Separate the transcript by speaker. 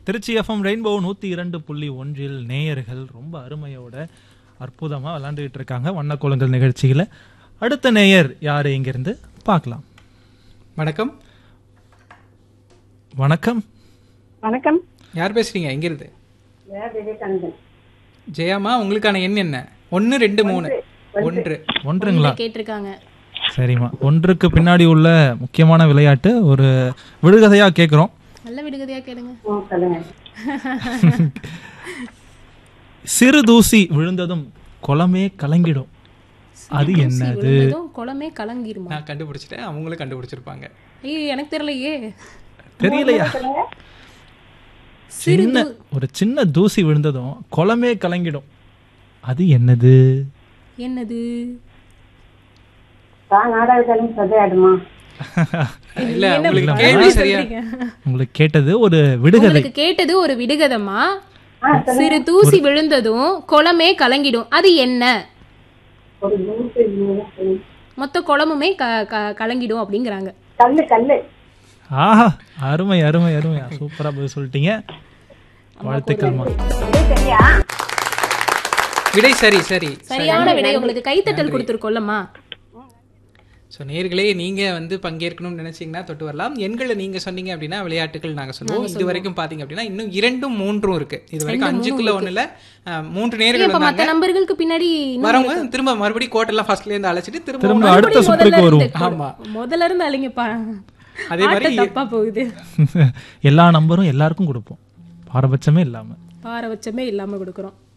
Speaker 1: Trichy FM rainbow நூற்றி இரண்டு புள்ளி ஒன்றில் நேயர்கள் ரொம்ப அருமையோட அற்புதமாக விளாண்டுக்கிட்டு இருக்காங்க வண்ணக்கோலங்கள் நிகழ்ச்சியில் அடுத்த நேயர் யார் இங்கிருந்து பார்க்கலாம்
Speaker 2: வணக்கம்
Speaker 1: வணக்கம்
Speaker 3: வணக்கம்
Speaker 2: யார் பேசுறீங்க எங்கிருந்து
Speaker 3: விவேகானந்தன்
Speaker 2: ஜெயாமா உங்களுக்கான எண் என்ன ஒன்று ரெண்டு மூணு ஒன்று
Speaker 1: ஒன்றுங்களா
Speaker 4: கேட்டிருக்காங்க
Speaker 1: சரிம்மா ஒன்றுக்கு பின்னாடி உள்ள முக்கியமான விளையாட்டு ஒரு விடுகதையாக கேட்குறோம்
Speaker 4: நல்ல விடுகதையா கேளுங்க
Speaker 3: ஆ, சொல்லுங்க
Speaker 1: சிறு தூசி விழுந்ததும் குளமே கலங்கிடும் அது
Speaker 4: தூசி
Speaker 1: என்னது
Speaker 4: விழுந்ததும் குளமே கலங்கிருமா
Speaker 2: நான் கண்டுபிடிச்சிட்டேன் அவங்களும் கண்டுபிடிச்சிருப்பாங்க
Speaker 4: ஐயோ எனக்கு தெரியலையே
Speaker 1: தெரியலையா சின்ன ஒரு சின்ன தூசி விழுந்ததும் குளமே கலங்கிடும் அது என்னது
Speaker 4: என்னது
Speaker 3: தான் நாடகத்தாலும் சதையாடுமா
Speaker 2: இல்ல
Speaker 4: என்ன
Speaker 2: உங்களுக்கு
Speaker 4: பழமொழி
Speaker 2: கேள்வி சரியா
Speaker 4: சொல்றீங்க?
Speaker 1: உங்களுக்கு கேட்டது ஒரு விடுகதை
Speaker 4: உங்களுக்கு கேட்டது ஒரு விடுகதமா சிறு தூசி விழுந்ததும் குளமே கலங்கிடும் அது என்ன
Speaker 3: ஒரு நூற்று இருபது.
Speaker 4: மொத்த குளமுமே க- க- கலங்கிடும் அப்படிங்கிறாங்க
Speaker 3: கல்லு கல்லு
Speaker 1: ஆஹா அருமை அருமை அருமை சூப்பரா பதில் சொல்லிட்டீங்க வாழ்த்துக்கள்மா
Speaker 3: இது சரியா
Speaker 2: விடை சரி சரி
Speaker 4: சரியான விடை உங்களுக்கு கைத்தட்டல் கொடுத்துருக்கோல்லம்மா
Speaker 2: ஸோ நேர்களே நீங்க வந்து பங்கேற்கணும்னு நினைச்சீங்கன்னா தொட்டு வரலாம் எண்களை நீங்க சொன்னீங்க அப்படின்னா விளையாட்டுகள் நாங்க சொல்லுவோம் இது வரைக்கும் பாத்தீங்க அப்படின்னா இன்னும் இரண்டும் மூன்றும் இருக்கு இது வரைக்கும் அஞ்சுக்குள்ள ஒண்ணுல அஹ், மூன்று நேர்கள்
Speaker 4: இப்ப
Speaker 2: வந்தாங்க
Speaker 4: மத்த நம்பர்களுக்கு பின்னாடி இன்னும்
Speaker 2: வரவங்க திரும்ப மறுபடியும் கோட்டெல்லாம் ஃபர்ஸ்ட்ல இருந்து அழைச்சிட்டு திரும்ப
Speaker 1: திரும்ப
Speaker 2: அவங்க-
Speaker 1: அடுத்த
Speaker 4: மறுபடியும்
Speaker 1: சுற்றுக்கு
Speaker 4: முதல்ல
Speaker 1: வருவோம்
Speaker 4: இருந்து
Speaker 2: ஆமா.
Speaker 4: முதல்ல இருந்து அழிங்கப்பா
Speaker 2: அதே மாதிரி
Speaker 4: ஆட்டம் தப்பா போகுது
Speaker 1: எல்லா நம்பரும் எல்லாருக்கும் கொடுப்போம் பாரபட்சமே இல்லாம
Speaker 4: பாரபட்சமே இல்லாம கொடுக்குறோம்